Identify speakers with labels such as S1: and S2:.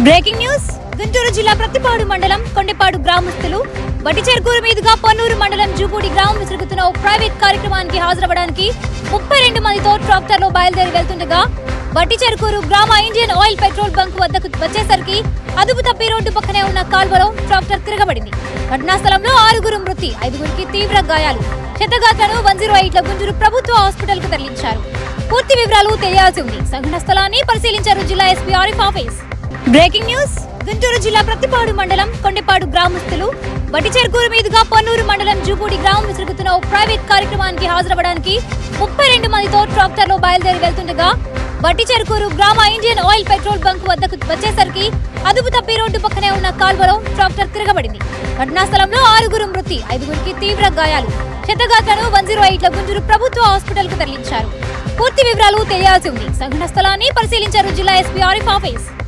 S1: breaking news Guntur జిల్లా ప్రతిపాడు మండలం కొండపాడు గ్రామస్తులు బటిచెరుకూరు మీదుగా పొన్నూరు మండలం జూపూడి గ్రామం జరుగుతున్న ఓ ప్రైవేట్ కార్యక్రమానికి హాజరవ్వడానికి ముప్పై రెండు మందితో ట్రాక్టర్ లో బయలుదేరి వెళ్తుండగా బట్టిచెరుకూరు గ్రామ ఇండియన్ ఆయిల్ పెట్రోల్ బంక్ వద్దకు వచ్చేసరికి అదుపు తప్పి రోడ్డు పక్కనే ఉన్న కాల్వలో ట్రాక్టర్ తిరగబడింది ఘటనా స్థలంలో ఆరుగురు మృతి ఐదుగురికి తీవ్ర గాయాలు క్షతగాత్రను వన్ జీరో ఎయిట్ గుంటూరు ప్రభుత్వ హాస్పిటల్ కు తరలించారు పూర్తి వివరాలు తెలియాల్సి ఉంది సంఘటన స్థలాన్ని పరిశీలించారు జిల్లా SP Arif Hafeez breaking news Guntur జిల్లా ప్రతిపాడు మండలం కొండపాడు గ్రామస్తులు బటిచెరుకూరు మీదుగా పొన్నూరు మండలం జూపూడి గ్రామం జరుగుతున్న ఓ ప్రైవేట్ కార్యక్రమానికి హాజరవ్వడానికి ముప్పై రెండు మందితో ట్రాక్టర్ లో బయలుదేరి వెళ్తుండగా బట్టిచెరుకూరు గ్రామ ఇండియన్ ఆయిల్ పెట్రోల్ బంక్ వద్దకు వచ్చేసరికి అదుపు తప్పి రోడ్డు పక్కనే ఉన్న కాల్వలో ట్రాక్టర్ తిరగబడింది ఘటనా స్థలంలో ఆరుగురు మృతి ఐదుగురికి తీవ్ర గాయాలు క్షతగాత్రను వన్ జీరో ఎయిట్ గుంటూరు ప్రభుత్వ హాస్పిటల్ కు తరలించారు పూర్తి వివరాలు తెలియాల్సి ఉంది సంఘటన స్థలాన్ని పరిశీలించారు జిల్లా ఎస్పీ ఆరిఫ్ ఆఫీస్